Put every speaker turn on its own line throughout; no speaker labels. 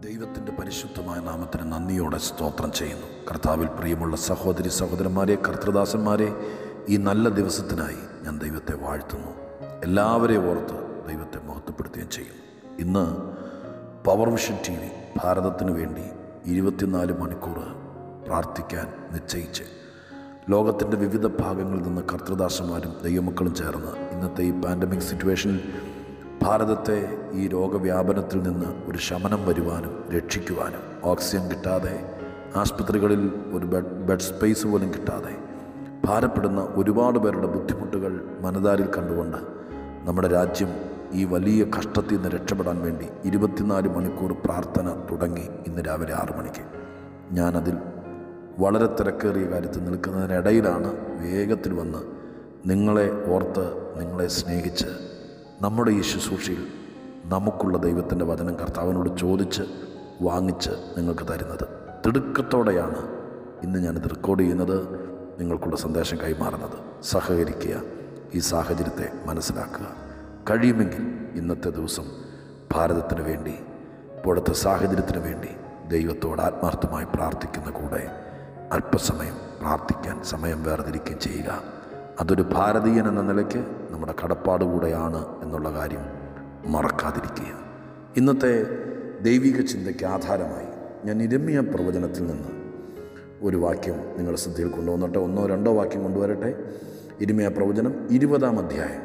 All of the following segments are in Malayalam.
ദൈവത്തിൻ്റെ പരിശുദ്ധമായ നാമത്തിന് നന്ദിയോടെ സ്തോത്രം ചെയ്യുന്നു കർത്താവിൽ പ്രിയമുള്ള സഹോദരി സഹോദരന്മാരെ കർത്തൃദാസന്മാരെ ഈ നല്ല ദിവസത്തിനായി ഞാൻ ദൈവത്തെ വാഴ്ത്തുന്നു എല്ലാവരെയും ഓർത്ത് ദൈവത്തെ മഹത്വപ്പെടുത്തുകയും ചെയ്യും ഇന്ന് പവർ വിഷൻ ടി വി ഭാരതത്തിനു വേണ്ടി ഇരുപത്തിനാല് മണിക്കൂർ പ്രാർത്ഥിക്കാൻ നിശ്ചയിച്ച് ലോകത്തിൻ്റെ വിവിധ ഭാഗങ്ങളിൽ നിന്ന് കർത്തൃദാസന്മാരും ദൈവമക്കളും ചേർന്ന് ഇന്നത്തെ ഈ പാൻഡമിക് സിറ്റുവേഷനിൽ ഭാരതത്തെ ഈ രോഗവ്യാപനത്തിൽ നിന്ന് ഒരു ശമനം വരുവാനും രക്ഷിക്കുവാനും ഓക്സിജൻ കിട്ടാതെ ആസ്പത്രികളിൽ ഒരു ബെഡ് ബെഡ് സ്പേസ് പോലും കിട്ടാതെ ഭാരപ്പെടുന്ന ഒരുപാട് പേരുടെ ബുദ്ധിമുട്ടുകൾ മനതാരിൽ കണ്ടുകൊണ്ട് നമ്മുടെ രാജ്യം ഈ വലിയ കഷ്ടത്തിൽ നിന്ന് രക്ഷപ്പെടാൻ വേണ്ടി ഇരുപത്തിനാല് മണിക്കൂർ പ്രാർത്ഥന തുടങ്ങി ഇന്ന് രാവിലെ ആറു മണിക്ക് ഞാനതിൽ വളരെ തിരക്കേറിയ കാര്യത്തിൽ നിൽക്കുന്നതിനിടയിലാണ് വേഗത്തിൽ വന്ന് നിങ്ങളെ ഓർത്ത് നിങ്ങളെ സ്നേഹിച്ച് നമ്മുടെ ഈ ശുശ്രൂഷയിൽ നമുക്കുള്ള ദൈവത്തിൻ്റെ വചനം കർത്താവിനോട് ചോദിച്ച് വാങ്ങിച്ച് നിങ്ങൾക്ക് തരുന്നത് തിടുക്കത്തോടെയാണ് ഇന്ന് ഞാനിത് റെക്കോർഡ് ചെയ്യുന്നത് നിങ്ങൾക്കുള്ള സന്ദേശം കൈമാറുന്നത് സഹകരിക്കുക ഈ സാഹചര്യത്തെ മനസ്സിലാക്കുക കഴിയുമെങ്കിൽ ഇന്നത്തെ ദിവസം ഭാരതത്തിന് വേണ്ടി ഇപ്പോഴത്തെ സാഹചര്യത്തിന് വേണ്ടി ദൈവത്തോട് ആത്മാർത്ഥമായി പ്രാർത്ഥിക്കുന്ന കൂടെ അല്പസമയം പ്രാർത്ഥിക്കാൻ സമയം വേർതിരിക്കുകയും ചെയ്യുക അതൊരു ഭാരതീയൻ എന്ന നിലയ്ക്ക് നമ്മുടെ കടപ്പാട് കൂടെയാണ് എന്നുള്ള കാര്യം മറക്കാതിരിക്കുക ഇന്നത്തെ ദൈവിക ചിന്തയ്ക്ക് ആധാരമായി ഞാൻ ഇരമ്യ പ്രവചനത്തിൽ നിന്ന് ഒരു വാക്യം നിങ്ങളുടെ ശ്രദ്ധയിൽ കൊണ്ടുവന്നിട്ട് ഒന്നോ രണ്ടോ വാക്യം കൊണ്ടുവരട്ടെ ഇരിമയ പ്രവചനം ഇരുപതാം അധ്യായം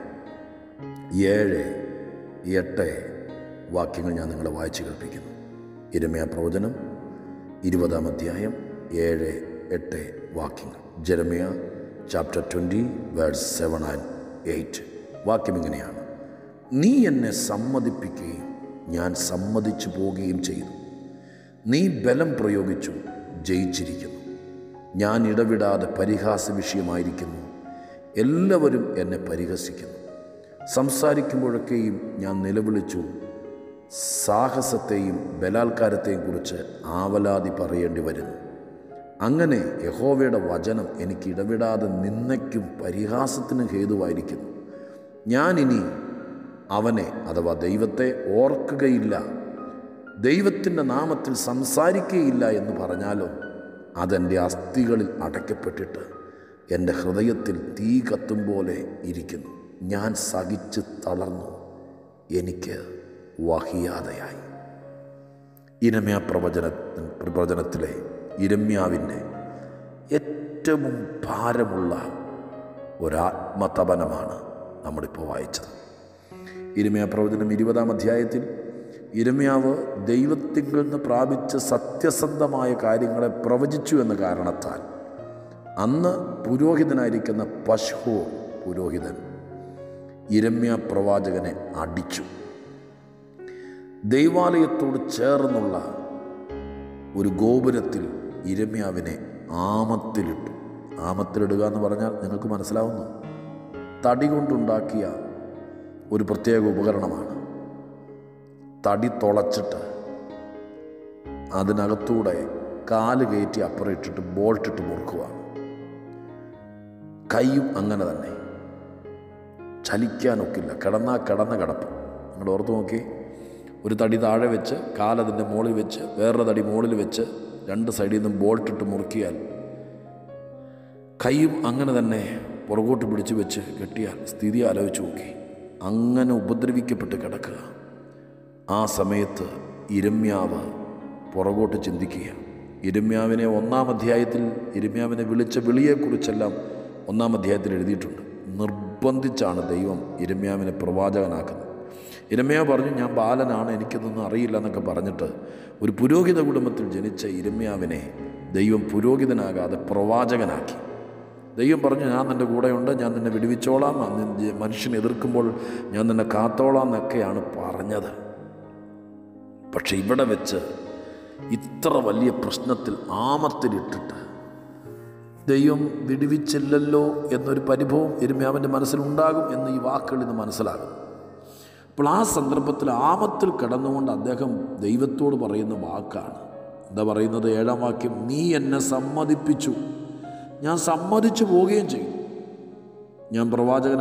ഏഴ് എട്ട് വാക്യങ്ങൾ ഞാൻ നിങ്ങളെ വായിച്ചു കേൾപ്പിക്കുന്നു ഇരമയ പ്രവചനം ഇരുപതാം അധ്യായം ഏഴ് എട്ട് വാക്യങ്ങൾ Jeremiah chapter twenty words seven and eight വാക്യം ഇങ്ങനെയാണ് നീ എന്നെ സമ്മതിപ്പിക്കുകയും ഞാൻ സമ്മതിച്ചു പോവുകയും ചെയ്തു നീ ബലം പ്രയോഗിച്ചു ജയിച്ചിരിക്കുന്നു ഞാൻ ഇടവിടാതെ പരിഹാസ വിഷയമായിരിക്കുന്നു എല്ലാവരും എന്നെ പരിഹസിക്കുന്നു സംസാരിക്കുമ്പോഴൊക്കെയും ഞാൻ നിലവിളിച്ചു സാഹസത്തെയും ബലാത്കാരത്തെയും കുറിച്ച് ആവലാതി പറയേണ്ടി വരുന്നു അങ്ങനെ യഹോവയുടെ വചനം എനിക്ക് ഇടവിടാതെ നിന്നയ്ക്കും പരിഹാസത്തിനും ഹേതുവായിരിക്കുന്നു ഞാനിനി അവനെ അഥവാ ദൈവത്തെ ഓർക്കുകയില്ല ദൈവത്തിൻ്റെ നാമത്തിൽ സംസാരിക്കുകയില്ല എന്ന് പറഞ്ഞാലോ അതെൻ്റെ അസ്ഥികളിൽ അടയ്ക്കപ്പെട്ടിട്ട് എൻ്റെ ഹൃദയത്തിൽ തീ കത്തും പോലെ ഇരിക്കുന്നു ഞാൻ സഹിച്ച് തളർന്നു എനിക്ക് വഹിയാതെയായി ഇരമ്യ പ്രവചന പ്രവചനത്തിലെ ഇരമ്യാവിൻ്റെ ഏറ്റവും ഭാരമുള്ള ഒരാത്മതപനമാണ് നമ്മളിപ്പോൾ വായിച്ചത് ഇരമ്യ പ്രവചനം ഇരുപതാം അധ്യായത്തിൽ ഇരമ്യാവ് ദൈവത്തിൽ നിന്ന് പ്രാപിച്ച സത്യസന്ധമായ കാര്യങ്ങളെ പ്രവചിച്ചു എന്ന കാരണത്താൽ അന്ന് പുരോഹിതനായിരിക്കുന്ന പശു പുരോഹിതൻ ഇരമ്യ പ്രവാചകനെ അടിച്ചു ദൈവാലയത്തോട് ചേർന്നുള്ള ഒരു ഗോപുരത്തിൽ ഇരമ്യാവിനെ ആമത്തിലിട്ടു ആമത്തിലിടുക എന്ന് പറഞ്ഞാൽ നിങ്ങൾക്ക് മനസ്സിലാവുന്നു തടി കൊണ്ടുണ്ടാക്കിയ ഒരു പ്രത്യേക ഉപകരണമാണ് തടി തുളച്ചിട്ട് അതിനകത്തൂടെ കാല് കയറ്റി അപ്പുറം ഇട്ടിട്ട് ബോൾട്ടിട്ട് മുറുക്കുകയാണ് കൈയും അങ്ങനെ തന്നെ ചലിക്കാനൊക്കില്ല കിടന്നാ കിടന്ന കിടപ്പ് നിങ്ങൾ ഓർത്ത് നോക്കി ഒരു തടി താഴെ വെച്ച് കാലതിൻ്റെ മുകളിൽ വെച്ച് വേറൊരു തടി മുകളിൽ വെച്ച് രണ്ട് സൈഡിൽ നിന്നും ബോൾട്ടിട്ട് മുറുക്കിയാൽ കൈയും അങ്ങനെ തന്നെ പുറകോട്ട് പിടിച്ച് വെച്ച് കെട്ടിയാൽ സ്ഥിതി ആലോചിച്ച് നോക്കി അങ്ങനെ ഉപദ്രവിക്കപ്പെട്ട് കിടക്കുക ആ സമയത്ത് ഇരമ്യാവ് പുറകോട്ട് ചിന്തിക്കുക ഇരമ്യാവിനെ ഒന്നാം അധ്യായത്തിൽ ഇരമ്യാവിനെ വിളിച്ച വിളിയെക്കുറിച്ചെല്ലാം ഒന്നാം അധ്യായത്തിൽ എഴുതിയിട്ടുണ്ട് നിർബന്ധിച്ചാണ് ദൈവം ഇരമ്യാവിനെ പ്രവാചകനാക്കുന്നത് ഇരമ്യ പറഞ്ഞു ഞാൻ ബാലനാണ് എനിക്കിതൊന്നും അറിയില്ല എന്നൊക്കെ പറഞ്ഞിട്ട് ഒരു പുരോഹിത കുടുംബത്തിൽ ജനിച്ച ഇരമ്യാവിനെ ദൈവം പുരോഹിതനാകാതെ പ്രവാചകനാക്കി ദൈവം പറഞ്ഞു ഞാൻ നിൻ്റെ കൂടെയുണ്ട് ഞാൻ നിന്നെ വിടുവിച്ചോളാം മനുഷ്യൻ എതിർക്കുമ്പോൾ ഞാൻ നിന്നെ കാത്തോളാം എന്നൊക്കെയാണ് പറഞ്ഞത് പക്ഷെ ഇവിടെ വെച്ച് ഇത്ര വലിയ പ്രശ്നത്തിൽ ആമത്തിലിട്ടിട്ട് ദൈവം വിടുവിച്ചില്ലല്ലോ എന്നൊരു പരിഭവം എരുമ്യാവിൻ്റെ മനസ്സിലുണ്ടാകും എന്ന് ഈ വാക്കുകളിൽ നിന്ന് മനസ്സിലാകും അപ്പോൾ ആ സന്ദർഭത്തിൽ ആപത്തിൽ കിടന്നുകൊണ്ട് അദ്ദേഹം ദൈവത്തോട് പറയുന്ന വാക്കാണ് എന്താ പറയുന്നത് ഏഴാം വാക്യം നീ എന്നെ സമ്മതിപ്പിച്ചു ഞാൻ സമ്മതിച്ചു പോവുകയും ചെയ്യും ഞാൻ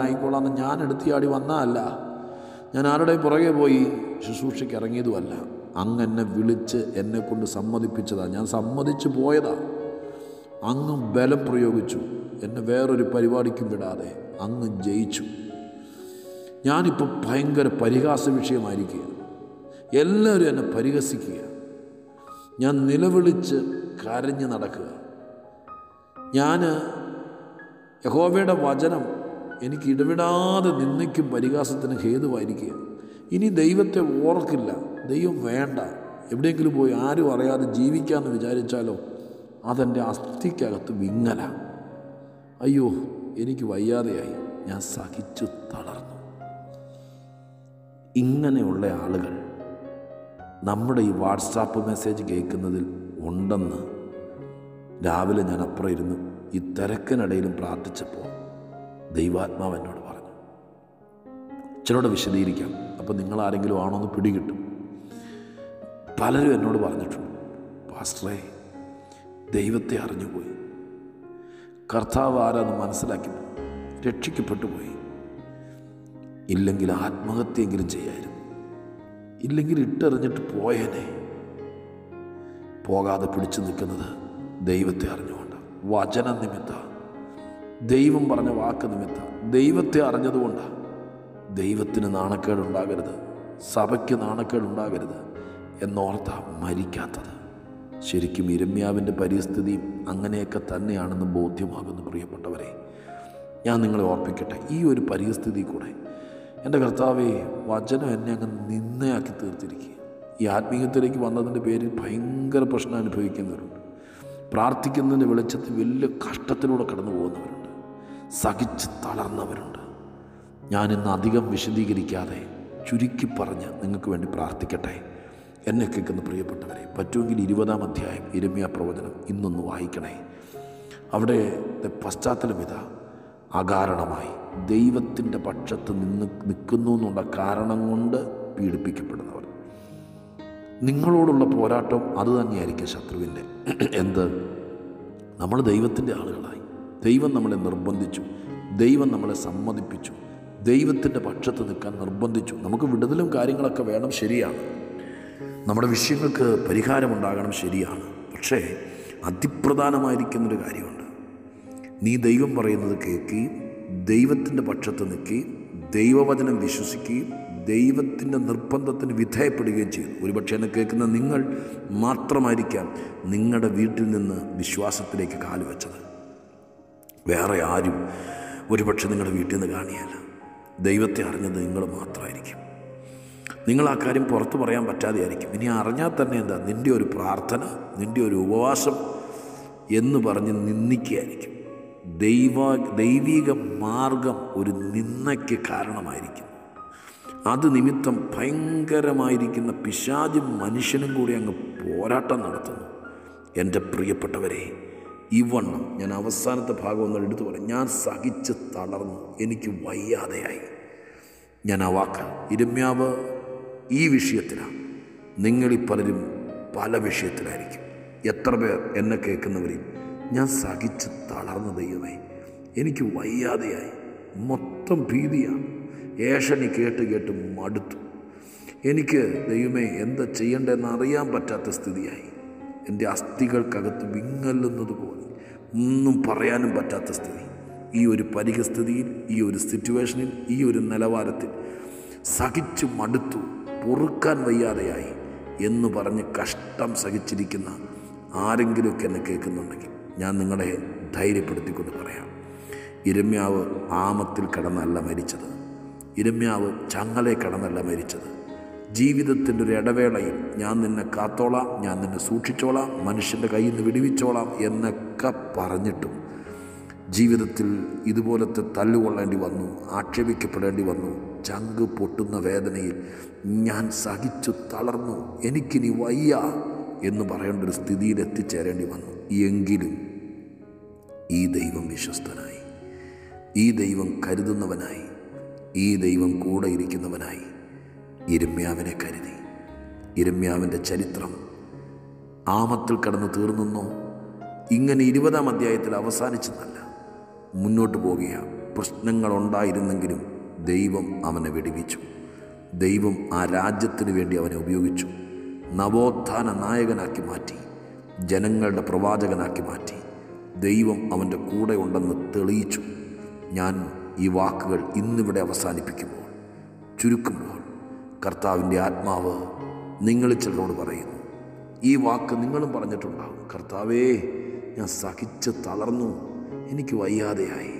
പ്രവാചകനായിക്കോളാന്ന് ഞാൻ എടുത്തിയാടി വന്നതല്ല ഞാൻ ആരുടെയും പുറകെ പോയി ശുശ്രൂഷയ്ക്ക് ഇറങ്ങിയതുമല്ല അങ്ങ് എന്നെ വിളിച്ച് എന്നെ കൊണ്ട് സമ്മതിപ്പിച്ചതാ ഞാൻ സമ്മതിച്ചു പോയതാ അങ്ങ് ബലം പ്രയോഗിച്ചു എന്നെ വേറൊരു പരിപാടിക്കും വിടാതെ അങ്ങ് ജയിച്ചു ഞാനിപ്പോൾ ഭയങ്കര പരിഹാസ വിഷയമായിരിക്കുക എല്ലാവരും എന്നെ പരിഹസിക്കുക ഞാൻ നിലവിളിച്ച് കരഞ്ഞ് നടക്കുക ഞാൻ യഹോവയുടെ വചനം എനിക്ക് ഇടവിടാതെ നിന്നയ്ക്കും പരിഹാസത്തിന് ഹേതുവായിരിക്കുക ഇനി ദൈവത്തെ ഓർക്കില്ല ദൈവം വേണ്ട എവിടെയെങ്കിലും പോയി ആരും അറിയാതെ ജീവിക്കാമെന്ന് വിചാരിച്ചാലോ അതെൻ്റെ അസ്ഥിക്കകത്ത് വിങ്ങല അയ്യോ എനിക്ക് വയ്യാതെയായി ഞാൻ സഹിച്ചു തളർന്നു ഇങ്ങനെയുള്ള ആളുകൾ നമ്മുടെ ഈ വാട്സാപ്പ് മെസ്സേജ് കേൾക്കുന്നതിൽ ഉണ്ടെന്ന് രാവിലെ ഞാൻ അപ്പുറം ഇരുന്ന് ഈ തിരക്കിനിടയിലും പ്രാർത്ഥിച്ചപ്പോൾ ദൈവാത്മാവ് എന്നോട് പറഞ്ഞു ചിലരോട് വിശദീകരിക്കാം അപ്പോൾ നിങ്ങൾ ആരെങ്കിലും ആണോന്ന് പിടികിട്ടും പലരും എന്നോട് പറഞ്ഞിട്ടുണ്ട് പാസ്റ്ററേ ദൈവത്തെ അറിഞ്ഞുപോയി കർത്താവ് ആരാന്ന് മനസ്സിലാക്കി രക്ഷിക്കപ്പെട്ടു പോയി ഇല്ലെങ്കിൽ ആത്മഹത്യയെങ്കിലും ചെയ്യായിരുന്നു ഇല്ലെങ്കിൽ ഇട്ടെറിഞ്ഞിട്ട് പോയേനെ പോകാതെ പിടിച്ചു നിൽക്കുന്നത് ദൈവത്തെ അറിഞ്ഞുകൊണ്ട് വചന നിമിത്ത ദൈവം പറഞ്ഞ വാക്ക് നിമിത്ത ദൈവത്തെ അറിഞ്ഞതുകൊണ്ടാണ് ദൈവത്തിന് നാണക്കേടുണ്ടാകരുത് സഭയ്ക്ക് നാണക്കേടുണ്ടാകരുത് എന്നോർത്ത മരിക്കാത്തത് ശരിക്കും ഇരമ്യാവിൻ്റെ പരിസ്ഥിതിയും അങ്ങനെയൊക്കെ തന്നെയാണെന്ന് ബോധ്യമാകുന്നു പ്രിയപ്പെട്ടവരെ ഞാൻ നിങ്ങളെ ഓർപ്പിക്കട്ടെ ഈ ഒരു പരിസ്ഥിതി കൂടെ എൻ്റെ കർത്താവെ വചനം എന്നെ അങ്ങ് നിന്നയാക്കി തീർത്തിരിക്കുക ഈ ആത്മീയത്തിലേക്ക് വന്നതിൻ്റെ പേരിൽ ഭയങ്കര പ്രശ്നം അനുഭവിക്കുന്നവരുണ്ട് പ്രാർത്ഥിക്കുന്നതിൻ്റെ വെളിച്ചത്തിൽ വലിയ കഷ്ടത്തിലൂടെ കടന്നു പോകുന്നവരുണ്ട് സഹിച്ച് തളർന്നവരുണ്ട് ഞാനിന്ന് അധികം വിശദീകരിക്കാതെ ചുരുക്കി പറഞ്ഞ് നിങ്ങൾക്ക് വേണ്ടി പ്രാർത്ഥിക്കട്ടെ എന്നെ കേൾക്കുന്ന പ്രിയപ്പെട്ടവരെ പറ്റുമെങ്കിൽ ഇരുപതാം അധ്യായം ഇരമ്യ പ്രവചനം ഇന്നൊന്ന് വായിക്കണേ അവിടെ പശ്ചാത്തലം ഇതാ അകാരണമായി ദൈവത്തിൻ്റെ പക്ഷത്ത് നിന്ന് നിൽക്കുന്നു എന്നുള്ള കാരണം കൊണ്ട് പീഡിപ്പിക്കപ്പെടുന്നവർ നിങ്ങളോടുള്ള പോരാട്ടം അത് തന്നെയായിരിക്കും ശത്രുവിൻ്റെ എന്ത് നമ്മൾ ദൈവത്തിൻ്റെ ആളുകളായി ദൈവം നമ്മളെ നിർബന്ധിച്ചു ദൈവം നമ്മളെ സമ്മതിപ്പിച്ചു ദൈവത്തിൻ്റെ പക്ഷത്ത് നിൽക്കാൻ നിർബന്ധിച്ചു നമുക്ക് വിടുതലും കാര്യങ്ങളൊക്കെ വേണം ശരിയാണ് നമ്മുടെ വിഷയങ്ങൾക്ക് പരിഹാരമുണ്ടാകണം ശരിയാണ് പക്ഷേ അതിപ്രധാനമായിരിക്കുന്നൊരു കാര്യമുണ്ട് നീ ദൈവം പറയുന്നത് കേൾക്കുകയും ദൈവത്തിൻ്റെ പക്ഷത്ത് നിൽക്കുകയും ദൈവവചനം വിശ്വസിക്കുകയും ദൈവത്തിൻ്റെ നിർബന്ധത്തിന് വിധേയപ്പെടുകയും ചെയ്തു ഒരുപക്ഷെ എന്നെ കേൾക്കുന്ന നിങ്ങൾ മാത്രമായിരിക്കാം നിങ്ങളുടെ വീട്ടിൽ നിന്ന് വിശ്വാസത്തിലേക്ക് കാലുവെച്ചത് വേറെ ആരും ഒരുപക്ഷെ നിങ്ങളുടെ വീട്ടിൽ നിന്ന് കാണിയല്ല ദൈവത്തെ അറിഞ്ഞത് നിങ്ങൾ മാത്രമായിരിക്കും നിങ്ങൾ ആ കാര്യം പുറത്തു പറയാൻ പറ്റാതെയായിരിക്കും ഇനി അറിഞ്ഞാൽ തന്നെ എന്താ നിൻ്റെ ഒരു പ്രാർത്ഥന നിൻ്റെ ഒരു ഉപവാസം എന്ന് പറഞ്ഞ് നിന്ദിക്കുകയായിരിക്കും ദൈവ ദൈവിക മാർഗം ഒരു നിന്നയ്ക്ക് കാരണമായിരിക്കും അത് നിമിത്തം ഭയങ്കരമായിരിക്കുന്ന പിശാചും മനുഷ്യനും കൂടി അങ്ങ് പോരാട്ടം നടത്തുന്നു എൻ്റെ പ്രിയപ്പെട്ടവരെ ഇവണ്ണം ഞാൻ അവസാനത്തെ ഭാഗം ഒന്ന് എടുത്തു പറയാം ഞാൻ സഹിച്ച് തളർന്നു എനിക്ക് വയ്യാതെയായി ഞാൻ ആ വാക്ക് ഇരുമ്യാവ് ഈ വിഷയത്തിലാണ് നിങ്ങളിൽ പലരും പല വിഷയത്തിലായിരിക്കും എത്ര പേർ എന്നെ കേൾക്കുന്നവരിൽ ഞാൻ സഹിച്ച് തളർന്ന ദൈവമേ എനിക്ക് വയ്യാതെയായി മൊത്തം ഭീതിയാണ് ഏഷണി കേട്ട് കേട്ട് മടുത്തു എനിക്ക് ദൈവമേ എന്താ ചെയ്യേണ്ടതെന്ന് അറിയാൻ പറ്റാത്ത സ്ഥിതിയായി എൻ്റെ അസ്ഥികൾക്കകത്ത് വിങ്ങല്ലുന്നത് പോലെ ഒന്നും പറയാനും പറ്റാത്ത സ്ഥിതി ഈ ഒരു പരിഹസ്ഥിതിയിൽ ഈ ഒരു സിറ്റുവേഷനിൽ ഈ ഒരു നിലവാരത്തിൽ സഹിച്ചു മടുത്തു പൊറുക്കാൻ വയ്യാതെയായി എന്ന് പറഞ്ഞ് കഷ്ടം സഹിച്ചിരിക്കുന്ന ആരെങ്കിലുമൊക്കെ എന്നെ കേൾക്കുന്നുണ്ടെങ്കിൽ ഞാൻ നിങ്ങളെ ധൈര്യപ്പെടുത്തിക്കൊണ്ട് പറയാം ഇരമ്യാവ് ആമത്തിൽ കിടന്നല്ല മരിച്ചത് ഇരമ്യാവ് ചങ്ങലെ കിടന്നല്ല മരിച്ചത് ജീവിതത്തിൻ്റെ ഒരു ഇടവേളയിൽ ഞാൻ നിന്നെ കാത്തോളാം ഞാൻ നിന്നെ സൂക്ഷിച്ചോളാം മനുഷ്യൻ്റെ കയ്യിൽ നിന്ന് വിടുവിച്ചോളാം എന്നൊക്കെ പറഞ്ഞിട്ടും ജീവിതത്തിൽ ഇതുപോലത്തെ തല്ലുകൊള്ളേണ്ടി വന്നു ആക്ഷേപിക്കപ്പെടേണ്ടി വന്നു ചങ്ക് പൊട്ടുന്ന വേദനയിൽ ഞാൻ സഹിച്ചു തളർന്നു എനിക്കിനി വയ്യ എന്ന് പറയേണ്ട ഒരു സ്ഥിതിയിൽ എത്തിച്ചേരേണ്ടി വന്നു എങ്കിലും ഈ ദൈവം വിശ്വസ്തനായി ഈ ദൈവം കരുതുന്നവനായി ഈ ദൈവം കൂടെ ഇരിക്കുന്നവനായി ഇരമ്യാവിനെ കരുതി ഇരമ്യാവിൻ്റെ ചരിത്രം ആമത്തിൽ കടന്ന് തീർന്നെന്നോ ഇങ്ങനെ ഇരുപതാം അധ്യായത്തിൽ അവസാനിച്ചെന്നല്ല മുന്നോട്ട് പോകുക പ്രശ്നങ്ങളുണ്ടായിരുന്നെങ്കിലും ദൈവം അവനെ വെടിവിച്ചു ദൈവം ആ രാജ്യത്തിന് വേണ്ടി അവനെ ഉപയോഗിച്ചു നവോത്ഥാന നായകനാക്കി മാറ്റി ജനങ്ങളുടെ പ്രവാചകനാക്കി മാറ്റി ദൈവം അവൻ്റെ കൂടെ ഉണ്ടെന്ന് തെളിയിച്ചു ഞാൻ ഈ വാക്കുകൾ ഇന്നിവിടെ അവസാനിപ്പിക്കുമ്പോൾ ചുരുക്കുമ്പോൾ കർത്താവിൻ്റെ ആത്മാവ് നിങ്ങൾ ചിലരോട് പറയുന്നു ഈ വാക്ക് നിങ്ങളും പറഞ്ഞിട്ടുണ്ടാകും കർത്താവേ ഞാൻ സഹിച്ച് തളർന്നു എനിക്ക് വയ്യാതെയായി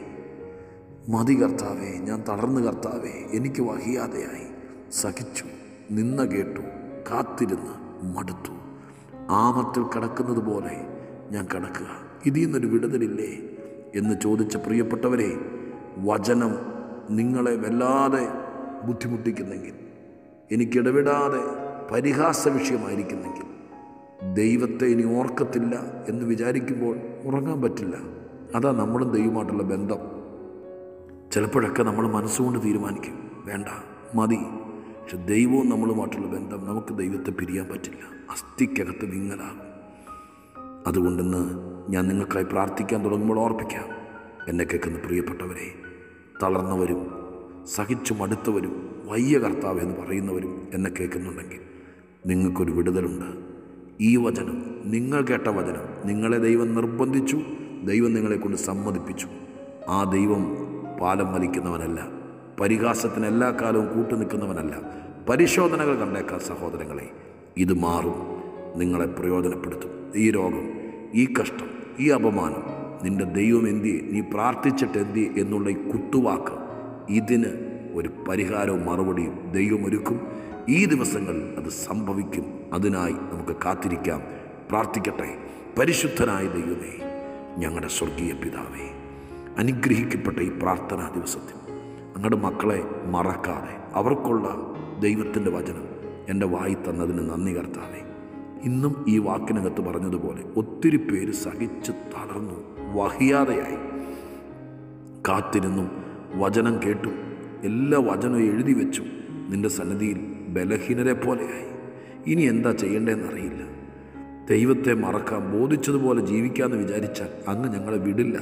മതി കർത്താവേ ഞാൻ തളർന്നു കർത്താവേ എനിക്ക് വഹിയാതെയായി സഹിച്ചു നിന്ന കേട്ടു കാത്തിരുന്ന് മടുത്തു ആമത്തിൽ കിടക്കുന്നത് പോലെ ഞാൻ കിടക്കുക ഇതിൽ നിന്നൊരു വിടുതലില്ലേ എന്ന് ചോദിച്ച പ്രിയപ്പെട്ടവരെ വചനം നിങ്ങളെ വല്ലാതെ ബുദ്ധിമുട്ടിക്കുന്നെങ്കിൽ എനിക്കിടവിടാതെ പരിഹാസ വിഷയമായിരിക്കുന്നെങ്കിൽ ദൈവത്തെ ഇനി ഓർക്കത്തില്ല എന്ന് വിചാരിക്കുമ്പോൾ ഉറങ്ങാൻ പറ്റില്ല അതാ നമ്മളും ദൈവമായിട്ടുള്ള ബന്ധം ചിലപ്പോഴൊക്കെ നമ്മൾ മനസ്സുകൊണ്ട് തീരുമാനിക്കും വേണ്ട മതി പക്ഷെ ദൈവവും നമ്മളുമായിട്ടുള്ള ബന്ധം നമുക്ക് ദൈവത്തെ പിരിയാൻ പറ്റില്ല അസ്ഥിക്കകത്ത് വിങ്ങലാകും അതുകൊണ്ടിന്ന് ഞാൻ നിങ്ങൾക്കായി പ്രാർത്ഥിക്കാൻ തുടങ്ങുമ്പോൾ ഓർപ്പിക്കാം എന്നെ കേൾക്കുന്ന പ്രിയപ്പെട്ടവരെ തളർന്നവരും സഹിച്ചു മടുത്തവരും വയ്യ കർത്താവ് എന്ന് പറയുന്നവരും എന്നെ കേൾക്കുന്നുണ്ടെങ്കിൽ നിങ്ങൾക്കൊരു വിടുതലുണ്ട് ഈ വചനം നിങ്ങൾ കേട്ട വചനം നിങ്ങളെ ദൈവം നിർബന്ധിച്ചു ദൈവം നിങ്ങളെ കൊണ്ട് സമ്മതിപ്പിച്ചു ആ ദൈവം പാലം വലിക്കുന്നവനല്ല പരിഹാസത്തിന് എല്ലാ കാലവും കൂട്ടുനിൽക്കുന്നവനല്ല പരിശോധനകൾ കണ്ടേക്കാം സഹോദരങ്ങളെ ഇത് മാറും നിങ്ങളെ പ്രയോജനപ്പെടുത്തും ഈ രോഗം ഈ കഷ്ടം ഈ അപമാനം നിന്റെ ദൈവം എന്തിയെ നീ പ്രാർത്ഥിച്ചിട്ട് എന്തിയെ എന്നുള്ള ഈ കുത്തുവാക്ക് ഇതിന് ഒരു പരിഹാരവും മറുപടിയും ദൈവം ഒരുക്കും ഈ ദിവസങ്ങളിൽ അത് സംഭവിക്കും അതിനായി നമുക്ക് കാത്തിരിക്കാം പ്രാർത്ഥിക്കട്ടെ പരിശുദ്ധനായ ദൈവമേ ഞങ്ങളുടെ സ്വർഗീയ പിതാവേ അനുഗ്രഹിക്കപ്പെട്ട ഈ പ്രാർത്ഥനാ ദിവസത്തിൽ ഞങ്ങളുടെ മക്കളെ മറക്കാതെ അവർക്കുള്ള ദൈവത്തിൻ്റെ വചനം എൻ്റെ വായി തന്നതിന് നന്ദി കർത്താവേ ഇന്നും ഈ വാക്കിനകത്ത് പറഞ്ഞതുപോലെ ഒത്തിരി പേര് സഹിച്ച് തളർന്നു വഹിയാതെയായി കാത്തിരുന്നും വചനം കേട്ടു എല്ലാ വചനവും എഴുതി വെച്ചു നിന്റെ സന്നിധിയിൽ ബലഹീനരെ പോലെയായി ഇനി എന്താ ചെയ്യേണ്ടതെന്നറിയില്ല ദൈവത്തെ മറക്കാൻ ബോധിച്ചതുപോലെ ജീവിക്കാമെന്ന് വിചാരിച്ചാൽ അങ്ങ് ഞങ്ങളെ വിടില്ല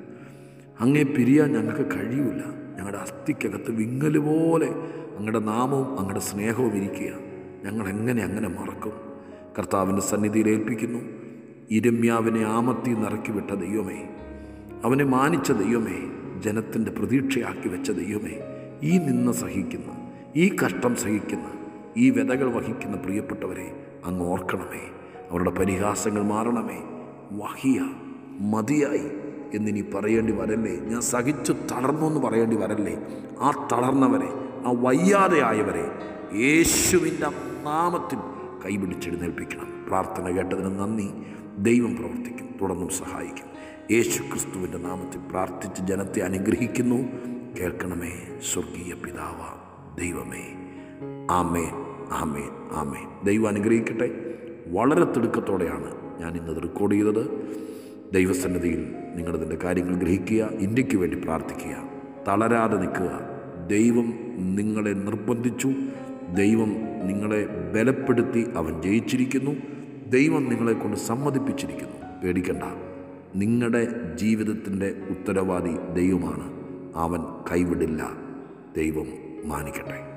അങ്ങേ പിരിയാൻ ഞങ്ങൾക്ക് കഴിയൂല ഞങ്ങളുടെ അസ്ഥിക്കകത്ത് വിങ്ങല് പോലെ അങ്ങയുടെ നാമവും അങ്ങയുടെ സ്നേഹവും ഇരിക്കുക ഞങ്ങൾ എങ്ങനെ അങ്ങനെ മറക്കും കർത്താവിൻ്റെ സന്നിധിയിൽ ഏൽപ്പിക്കുന്നു ഇരമ്യാവിനെ ആമത്തി നിറക്കി വിട്ട ദൈവമേ അവനെ മാനിച്ച ദൈവമേ ജനത്തിൻ്റെ പ്രതീക്ഷയാക്കി വെച്ച ദൈവമേ ഈ നിന്ന് സഹിക്കുന്ന ഈ കഷ്ടം സഹിക്കുന്ന ഈ വ്യതകൾ വഹിക്കുന്ന പ്രിയപ്പെട്ടവരെ അങ്ങ് ഓർക്കണമേ അവരുടെ പരിഹാസങ്ങൾ മാറണമേ വഹിയ മതിയായി എന്നിനി പറയേണ്ടി വരല്ലേ ഞാൻ സഹിച്ചു തളർന്നു എന്ന് പറയേണ്ടി വരല്ലേ ആ തളർന്നവരെ ആ വയ്യാതെയായവരെ യേശുവിൻ്റെ നാമത്തിൽ കൈപിടിച്ചെഴുന്നേൽപ്പിക്കണം പ്രാർത്ഥന കേട്ടതിന് നന്ദി ദൈവം പ്രവർത്തിക്കും തുടർന്നും സഹായിക്കും യേശു ക്രിസ്തുവിൻ്റെ നാമത്തിൽ പ്രാർത്ഥിച്ച് ജനത്തെ അനുഗ്രഹിക്കുന്നു കേൾക്കണമേ സ്വർഗീയ പിതാവ ദൈവമേ ആമേൻ ആമേൻ ആമേൻ ദൈവം അനുഗ്രഹിക്കട്ടെ വളരെ തിടുക്കത്തോടെയാണ് ഞാൻ ഇന്നത് റെക്കോർഡ് ചെയ്തത് ദൈവസന്നിധിയിൽ നിങ്ങളിതിൻ്റെ കാര്യങ്ങൾ ഗ്രഹിക്കുക ഇന്ത്യക്ക് വേണ്ടി പ്രാർത്ഥിക്കുക തളരാതെ നിൽക്കുക ദൈവം നിങ്ങളെ നിർബന്ധിച്ചു ദൈവം നിങ്ങളെ ബലപ്പെടുത്തി അവൻ ജയിച്ചിരിക്കുന്നു ദൈവം നിങ്ങളെ കൊണ്ട് സമ്മതിപ്പിച്ചിരിക്കുന്നു പേടിക്കണ്ട നിങ്ങളുടെ ജീവിതത്തിൻ്റെ ഉത്തരവാദി ദൈവമാണ് അവൻ കൈവിടില്ല ദൈവം മാനിക്കട്ടെ